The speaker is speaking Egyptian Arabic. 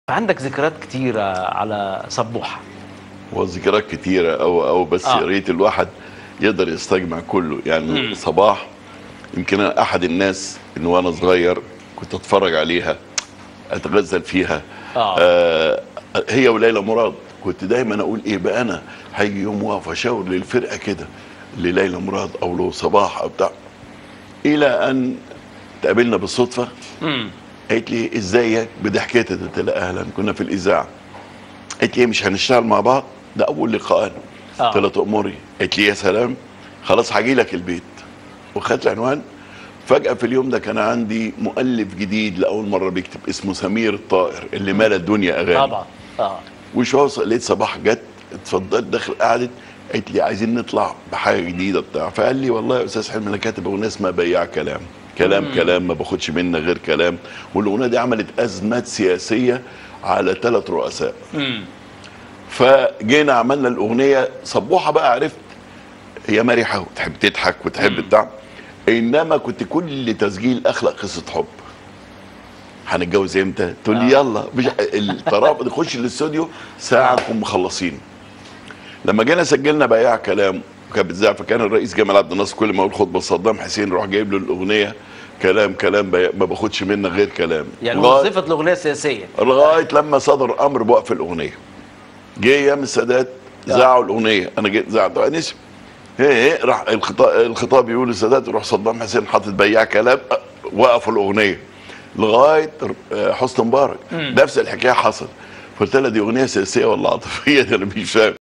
فعندك ذكريات كتيرة على سبوحة وذكريات كتيرة أو أو بس آه. يا ريت الواحد يقدر يستجمع كله يعني صباح يمكن أنا أحد الناس إن وأنا صغير كنت أتفرج عليها أتغزل فيها آه. آه هي وليلى مراد كنت دايما أقول إيه بقى أنا هيجي يوم واقف أشاور للفرقة كده لليلى مراد أو له صباح أو بتاع إلى أن تقابلنا بالصدفة امم قالت لي ازيك بضحكتها قلت لها اهلا كنا في الاذاعه قالت لي إيه، مش هنشتغل مع بعض ده اول لقاء آه. قلت لها تأمري قالت لي يا سلام خلاص هاجي لك البيت وخدت العنوان فجأة في اليوم ده كان عندي مؤلف جديد لأول مرة بيكتب اسمه سمير الطائر اللي مال الدنيا أغاني طبعا اه وشوية لقيت صباح جت اتفضلت داخل قعدت قالت لي عايزين نطلع بحاجه جديده بتاع فقال لي والله يا استاذ حلمي انا كاتب اغنيه اسمها بياع كلام كلام مم. كلام ما باخدش منه غير كلام والاغنيه دي عملت ازمات سياسيه على ثلاث رؤساء امم فجينا عملنا الاغنيه صبوحه بقى عرفت هي مرحه وتحب تضحك وتحب بتاع انما كنت كل تسجيل اخلق قصه حب هنتجوز امتى؟ تقول لي يلا مش الطراب نخش الاستوديو ساعه نكون مخلصين لما جينا سجلنا بياع كلام وكانت بتذاع فكان الرئيس جمال عبد الناصر كل ما يقول خطبه صدام حسين يروح جايب له الاغنيه كلام كلام بياع ما باخدش منه غير كلام يعني لغاية- وظيفة الأغنية السياسية لغايه لما صدر امر بوقف الاغنيه جه ايام السادات ذاعوا الاغنيه انا جيت ذاعت نسي هي هي راح الخطاب الخطاب يقول السادات يروح صدام حسين حاطط بياع كلام أه، وقفوا الاغنيه لغايه آه، حسني مبارك نفس الحكايه حصل قلت لها دي اغنيه سياسيه ولا عاطفيه ده انا مش فاهم